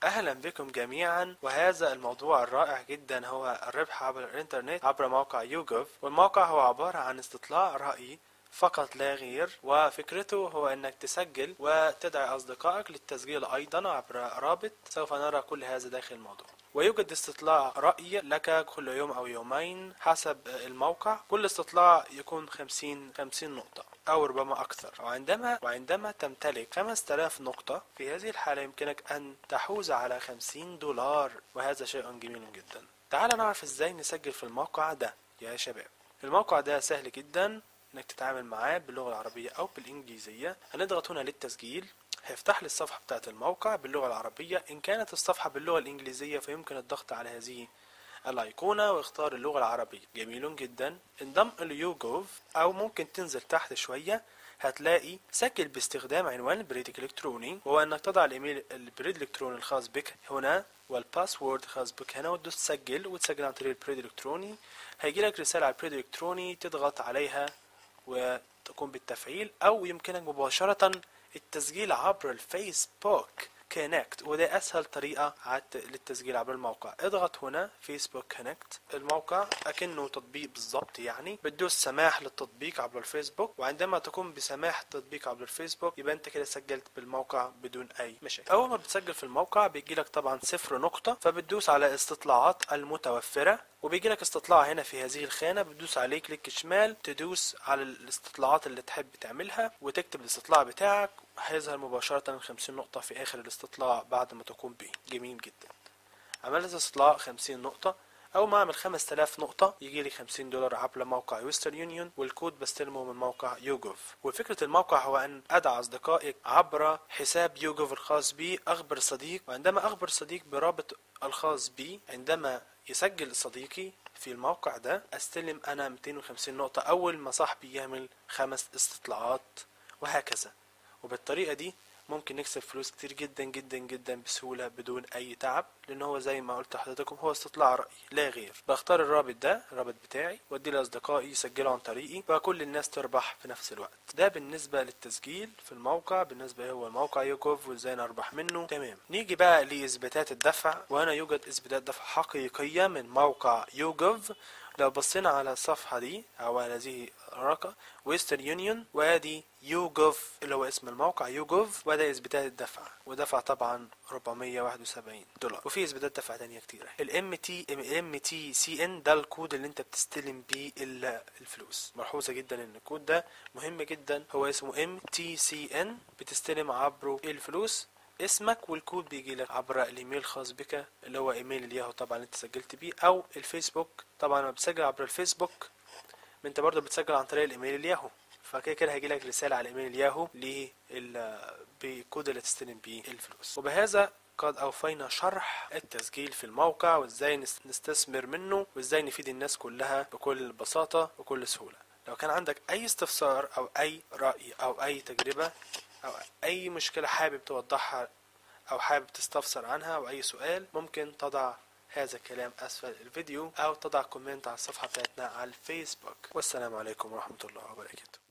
اهلا بكم جميعا وهذا الموضوع الرائع جدا هو الربح عبر الانترنت عبر موقع يوجوف والموقع هو عبارة عن استطلاع رأي فقط لا غير وفكرته هو انك تسجل وتدعي اصدقائك للتسجيل ايضا عبر رابط سوف نرى كل هذا داخل الموضوع ويوجد استطلاع رأي لك كل يوم او يومين حسب الموقع كل استطلاع يكون 50 50 نقطة أو ربما أكثر وعندما وعندما تمتلك 5000 نقطة في هذه الحالة يمكنك أن تحوز على 50 دولار وهذا شيء جميل جدا تعال نعرف ازاي نسجل في الموقع ده يا شباب الموقع ده سهل جدا انك تتعامل معاه باللغة العربية او بالانجليزية هنضغط هنا للتسجيل هيفتح لي الصفحة بتاعة الموقع باللغة العربية ان كانت الصفحة باللغة الانجليزية فيمكن الضغط على هذه الايقونة واختار اللغة العربية جميل جدا انضم ليوجوف او ممكن تنزل تحت شوية هتلاقي سجل باستخدام عنوان البريد الالكتروني وهو انك تضع الايميل البريد الالكتروني الخاص بك هنا والباسورد الخاص بك هنا وتدوس سجل وتسجل عن طريق البريد الالكتروني هيجي لك رسالة على البريد الالكتروني تضغط عليها وتقوم بالتفعيل او يمكنك مباشرة التسجيل عبر الفيسبوك كونكت وده اسهل طريقة للتسجيل عبر الموقع اضغط هنا فيسبوك كونكت الموقع اكنه تطبيق بالظبط يعني بتدوس سماح للتطبيق عبر الفيسبوك وعندما تقوم بسماح التطبيق عبر الفيسبوك يبقى انت كده سجلت بالموقع بدون اي مشاكل اول ما بتسجل في الموقع بيجي لك طبعا صفر نقطة فبتدوس على استطلاعات المتوفرة وبيجي لك استطلاع هنا في هذه الخانة بتدوس عليه كليك شمال تدوس على الاستطلاعات اللي تحب تعملها وتكتب الاستطلاع بتاعك هيظهر مباشرة 50 نقطة في آخر الاستطلاع بعد ما تقوم به جميل جدا عملت استطلاع 50 نقطة أول ما أعمل 5000 نقطة يجي لي 50 دولار عبر موقع ويسترن يونيون والكود بستلمه من موقع يوجوف وفكرة الموقع هو أن أدعى أصدقائي عبر حساب يوجوف الخاص بي أخبر صديق وعندما أخبر صديق برابط الخاص بي عندما يسجل صديقي في الموقع ده استلم انا 250 نقطة اول ما صاحبي يعمل خمس استطلاعات وهكذا وبالطريقة دي ممكن نكسب فلوس كتير جدا جدا جدا بسهولة بدون أي تعب لأن هو زي ما قلت لحضرتكم هو استطلاع رأي لا غير بختار الرابط ده الرابط بتاعي واديه لأصدقائي يسجلوا عن طريقي وكل الناس تربح في نفس الوقت ده بالنسبة للتسجيل في الموقع بالنسبة هو الموقع يوجوف وازاي نربح منه تمام نيجي بقى لإثباتات الدفع وهنا يوجد إثباتات دفع حقيقية من موقع يوجوف لو بصينا على الصفحة دي أو على هذه الرقم ويسترن يونيون وادي يوجوف اللي هو اسم الموقع يوجوف وده اثباتات الدفع ودفع طبعا 471 دولار وفي اثباتات دفع تانية كتيرة الام تي ام تي سي ان ده الكود اللي انت بتستلم بيه الفلوس ملحوظة جدا ان الكود ده مهم جدا هو اسمه ام تي سي ان بتستلم عبره الفلوس اسمك والكود بيجي لك عبر الايميل الخاص بك اللي هو ايميل الياهو طبعا اللي انت سجلت بيه او الفيسبوك طبعا لما بتسجل عبر الفيسبوك انت برضه بتسجل عن طريق الايميل الياهو فكده كده هيجي لك رساله على ايميل الياهو بالكود اللي تستلم بيه الفلوس وبهذا قد أوفينا شرح التسجيل في الموقع وإزاي نستثمر منه وإزاي نفيد الناس كلها بكل بساطة وكل سهولة لو كان عندك أي استفسار أو أي رأي أو أي تجربة أو أي مشكلة حابب توضحها أو حابب تستفسر عنها أو أي سؤال ممكن تضع هذا الكلام أسفل الفيديو أو تضع كومنت على الصفحة بتاعتنا على الفيسبوك والسلام عليكم ورحمة الله وبركاته